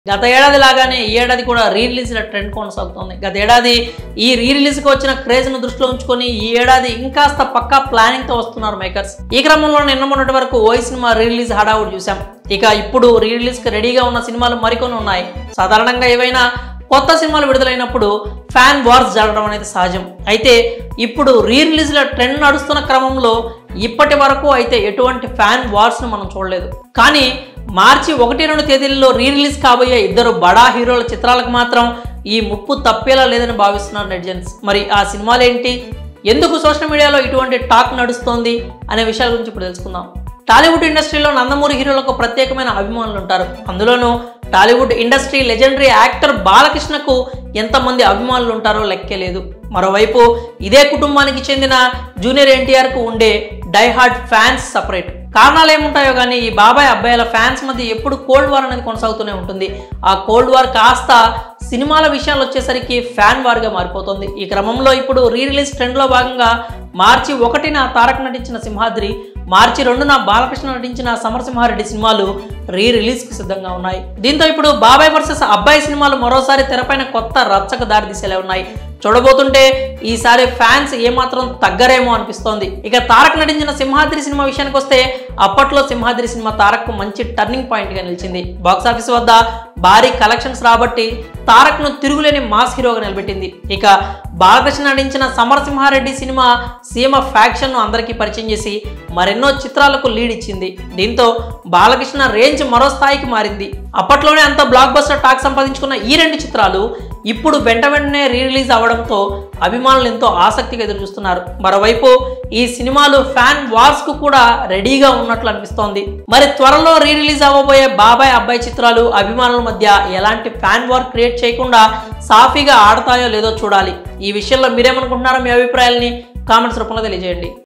గత ఏడాది లాగానే ఈ ఏడాది కూడా రీ రిలీజ్ల ట్రెండ్ కొనసాగుతుంది గత ఏడాది ఈ రీ రిలీజ్కి వచ్చిన క్రేజ్ను దృష్టిలో ఉంచుకొని ఈ ఏడాది ఇంకాస్త పక్కా ప్లానింగ్తో వస్తున్నారు మేకర్స్ ఈ క్రమంలో నిన్న మొన్నటి వరకు ఓ సినిమా రీ రిలీజ్ హడావుడి చూసాం ఇక ఇప్పుడు రీ రిలీజ్కి రెడీగా ఉన్న సినిమాలు మరికొన్ని ఉన్నాయి సాధారణంగా ఏవైనా కొత్త సినిమాలు విడుదలైనప్పుడు ఫ్యాన్ వార్స్ జరగడం అనేది సహజం అయితే ఇప్పుడు రీ రిలీజ్ల ట్రెండ్ నడుస్తున్న క్రమంలో ఇప్పటి వరకు అయితే ఎటువంటి ఫ్యాన్ వార్స్ను మనం చూడలేదు కానీ మార్చి ఒకటి రెండు తేదీల్లో రీ రిలీజ్ కాబోయే ఇద్దరు బడా హీరోల చిత్రాలకు మాత్రం ఈ ముప్పు తప్పేలా లేదని భావిస్తున్నారు నెటిజన్స్ మరి ఆ సినిమాలు ఏంటి ఎందుకు సోషల్ మీడియాలో ఇటువంటి టాక్ నడుస్తోంది అనే విషయాల గురించి ఇప్పుడు తెలుసుకుందాం టాలీవుడ్ ఇండస్ట్రీలో నందమూరి హీరోలకు ప్రత్యేకమైన అభిమానులు ఉంటారు అందులోనూ టాలీవుడ్ ఇండస్ట్రీ లెజెండరీ యాక్టర్ బాలకృష్ణకు ఎంతమంది అభిమానులు ఉంటారో లెక్కే లేదు మరోవైపు ఇదే కుటుంబానికి చెందిన జూనియర్ ఎన్టీఆర్కు ఉండే డైహార్డ్ ఫ్యాన్స్ సపరేట్ కారణాలు ఏముంటాయో కానీ ఈ బాబాయ్ అబ్బాయిల ఫ్యాన్స్ మధ్య ఎప్పుడు కోల్డ్ వార్ అనేది కొనసాగుతూనే ఉంటుంది ఆ కోల్డ్ వార్ కాస్త సినిమాల విషయాలు వచ్చేసరికి ఫ్యాన్ వార్గా మారిపోతుంది ఈ క్రమంలో ఇప్పుడు రీ రిలీజ్ ట్రెండ్లో భాగంగా మార్చి ఒకటిన తారక్ నటించిన సింహాద్రి మార్చి రెండున బాలకృష్ణ నటించిన సమరసింహారెడ్డి సినిమాలు రీ రిలీజ్కి సిద్ధంగా ఉన్నాయి దీంతో ఇప్పుడు బాబాయ్ వర్సెస్ అబ్బాయి సినిమాలు మరోసారి తెరపైన కొత్త రచ్చకు దారితీసేలా ఉన్నాయి చూడబోతుంటే ఈసారి ఫ్యాన్స్ ఏమాత్రం తగ్గరేమో అనిపిస్తోంది ఇక తారక్ నటించిన సింహాద్రి సినిమా విషయానికి వస్తే అప్పట్లో సింహాద్రి సినిమా తారక్ మంచి టర్నింగ్ పాయింట్గా నిలిచింది బాక్సాఫీస్ వద్ద భారీ కలెక్షన్స్ రాబట్టి తారక్ను తిరుగులేని మాస్ హీరోగా నిలబెట్టింది ఇక బాలకృష్ణ నటించిన సమరసింహారెడ్డి సినిమా సీమ ఫ్యాక్షన్ను అందరికీ పరిచయం చేసి మరెన్నో చిత్రాలకు లీడ్ ఇచ్చింది దీంతో బాలకృష్ణ రేంజ్ మరో స్థాయికి మారింది అప్పట్లోనే అంత బ్లాక్ బస్టర్ టాక్ సంపాదించుకున్న ఈ రెండు చిత్రాలు ఇప్పుడు వెంట వెంటనే రీ రిలీజ్ అవడంతో అభిమానులు ఎంతో ఆసక్తిగా ఎదురు చూస్తున్నారు మరోవైపు ఈ సినిమాలు ఫ్యాన్ వార్స్ కు కూడా రెడీగా ఉన్నట్లు అనిపిస్తోంది మరి త్వరలో రీ రిలీజ్ అవ్వబోయే బాబాయ్ అబ్బాయి చిత్రాలు అభిమానుల మధ్య ఎలాంటి ఫ్యాన్ వార్ క్రియేట్ చేయకుండా సాఫీగా ఆడతాయో లేదో చూడాలి ఈ విషయంలో మీరేమనుకుంటున్నారో మీ అభిప్రాయాల్ని కామెంట్స్ రూపంలో తెలియజేయండి